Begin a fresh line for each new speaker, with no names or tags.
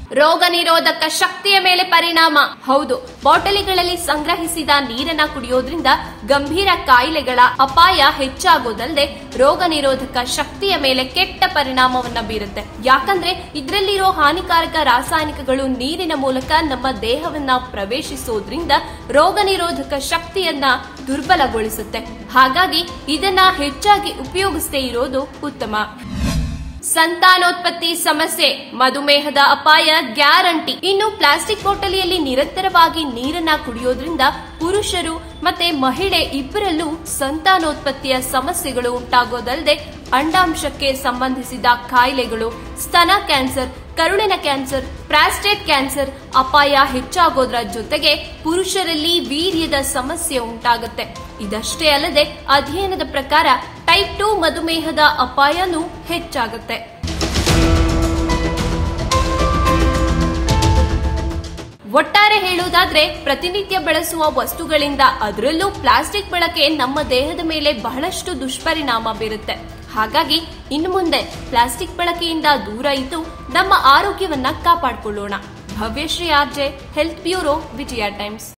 ರೋಗ ನಿರೋಧಕ ಶಕ್ತಿಯ ಮೇಲೆ ಪರಿಣಾಮ ಹೌದು ಬಾಟಲಿಗಳಲ್ಲಿ ಸಂಗ್ರಹಿಸಿದ ನೀರನ್ನ ಕುಡಿಯೋದ್ರಿಂದ ಗಂಭೀರ ಕಾಯಿಲೆಗಳ ಅಪಾಯ ಹೆಚ್ಚಾಗೋದಲ್ಲದೆ ರೋಗ ನಿರೋಧಕ ಶಕ್ತಿಯ ಮೇಲೆ ಕೆಟ್ಟ ಪರಿಣಾಮವನ್ನ ಬೀರುತ್ತೆ ಯಾಕಂದ್ರೆ ಇದರಲ್ಲಿರೋ ಹಾನಿಕಾರಕ ರಾಸಾಯನಿಕಗಳು ನೀರಿನ ಮೂಲಕ ನಮ್ಮ ದೇಹವನ್ನ ಪ್ರವೇಶಿಸೋದ್ರಿಂದ ರೋಗ ನಿರೋಧಕ ಶಕ್ತಿಯನ್ನ ದುರ್ಬಲಗೊಳಿಸುತ್ತೆ ಹಾಗಾಗಿ ಇದನ್ನ ಹೆಚ್ಚಾಗಿ ಉಪಯೋಗಿಸದೇ ಇರೋದು ಉತ್ತಮ ಸಂತಾನೋತ್ಪತ್ತಿ ಸಮಸ್ಯೆ ಮಧುಮೇಹದ ಅಪಾಯ ಗ್ಯಾರಂಟಿ ಇನ್ನು ಪ್ಲಾಸ್ಟಿಕ್ ಬಾಟಲಿಯಲ್ಲಿ ನಿರಂತರವಾಗಿ ನೀರನ್ನ ಕುಡಿಯೋದ್ರಿಂದ ಪುರುಷರು ಮತ್ತೆ ಮಹಿಳೆ ಇಬ್ಬರಲ್ಲೂ ಸಂತಾನೋತ್ಪತ್ತಿಯ ಸಮಸ್ಯೆಗಳು ಉಂಟಾಗೋದಲ್ಲದೆ ಅಂಡಾಂಶಕ್ಕೆ ಸಂಬಂಧಿಸಿದ ಕಾಯಿಲೆಗಳು ಸ್ತನ ಕ್ಯಾನ್ಸರ್ ಕರುಳಿನ ಕ್ಯಾನ್ಸರ್ ಪ್ರಾಸ್ಟೇಟ್ ಕ್ಯಾನ್ಸರ್ ಅಪಾಯ ಹೆಚ್ಚಾಗೋದ್ರ ಜೊತೆಗೆ ಪುರುಷರಲ್ಲಿ ವೀರ್ಯದ ಸಮಸ್ಯೆ ಉಂಟಾಗುತ್ತೆ ಇದಷ್ಟೇ ಅಲ್ಲದೆ ಅಧ್ಯಯನದ ಪ್ರಕಾರ ಟೈಪ್ ಟು ಮಧುಮೇಹದ ಅಪಾಯನೂ ಹೆಚ್ಚಾಗುತ್ತೆ ಒಟ್ಟಾರೆ ಹೇಳುವುದಾದ್ರೆ ಪ್ರತಿನಿತ್ಯ ಬಳಸುವ ವಸ್ತುಗಳಿಂದ ಅದರಲ್ಲೂ ಪ್ಲಾಸ್ಟಿಕ್ ಬಳಕೆ ನಮ್ಮ ದೇಹದ ಮೇಲೆ ಬಹಳಷ್ಟು ದುಷ್ಪರಿಣಾಮ ಬೀರುತ್ತೆ ಹಾಗಾಗಿ ಇನ್ನು ಮುಂದೆ ಪ್ಲಾಸ್ಟಿಕ್ ಬಳಕೆಯಿಂದ ದೂರ ಇದ್ದು ನಮ್ಮ ಆರೋಗ್ಯವನ್ನ ಕಾಪಾಡಿಕೊಳ್ಳೋಣ Bhavyashree RJ health bureau Vijaya times